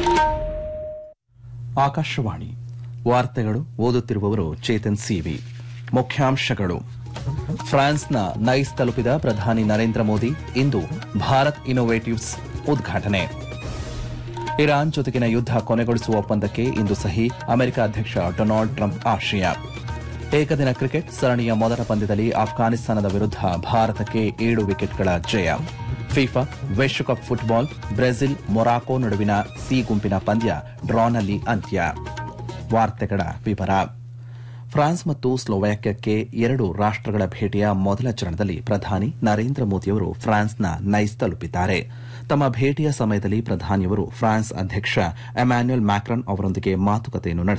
ಆಕಾಶವಾಣಿ ವಾರ್ತೆಗಳು ಓದುತ್ತಿರುವವರು ಚೇತನ್ ಸಿವಿ ಮುಖ್ಯಾಂಶಗಳು ಫ್ರಾನ್ಸ್ನ ನೈಸ್ ತಲುಪಿದ ಪ್ರಧಾನಿ ನರೇಂದ್ರ ಮೋದಿ ಇಂದು ಭಾರತ್ ಇನ್ನೋವೇಟಿವ್ಸ್ ಉದ್ಘಾಟನೆ ಇರಾನ್ ಜೊತೆಗಿನ ಯುದ್ಧ ಕೊನೆಗೊಳಿಸುವ ಒಪ್ಪಂದಕ್ಕೆ ಇಂದು ಸಹಿ ಅಮೆರಿಕ ಅಧ್ಯಕ್ಷ ಡೊನಾಲ್ಡ್ ಟ್ರಂಪ್ ಆಶಯ ಏಕದಿನ ಕ್ರಿಕೆಟ್ ಸರಣಿಯ ಮೊದಲ ಪಂದ್ಯದಲ್ಲಿ ಅಫ್ಘಾನಿಸ್ತಾನದ ವಿರುದ್ಧ ಭಾರತಕ್ಕೆ ಏಳು ವಿಕೆಟ್ಗಳ ಜಯ ಫಿಫಾ ವಿಶ್ವಕಪ್ ಫುಟ್ಬಾಲ್ ಬ್ರೆಜಿಲ್ ಮೊರಾಕೊ ನಡುವಿನ ಸಿ ಗುಂಪಿನ ಪಂದ್ಯ ಡ್ರಾನಲ್ಲಿ ಅಂತ್ಯ ವಾರ್ತೆಗಳ ವಿವರ ಫ್ರಾನ್ಸ್ ಮತ್ತು ಸ್ಲೋವಾಕ್ಯಕ್ಕೆ ಎರಡು ರಾಷ್ಟಗಳ ಭೇಟಿಯ ಮೊದಲ ಚರಣದಲ್ಲಿ ಪ್ರಧಾನಿ ನರೇಂದ್ರ ಮೋದಿಯವರು ಫ್ರಾನ್ಸ್ನ ನೈಸ್ ತಲುಪಿದ್ದಾರೆ ತಮ್ಮ ಭೇಟಿಯ ಸಮಯದಲ್ಲಿ ಪ್ರಧಾನಿಯವರು ಫ್ರಾನ್ಸ್ ಅಧ್ಯಕ್ಷ ಎಮ್ಯಾನ್ಯುಯಲ್ ಮ್ಯಾಕ್ರನ್ ಅವರೊಂದಿಗೆ ಮಾತುಕತೆಯನ್ನು ನಡೆಸಿದ್ದಾರೆ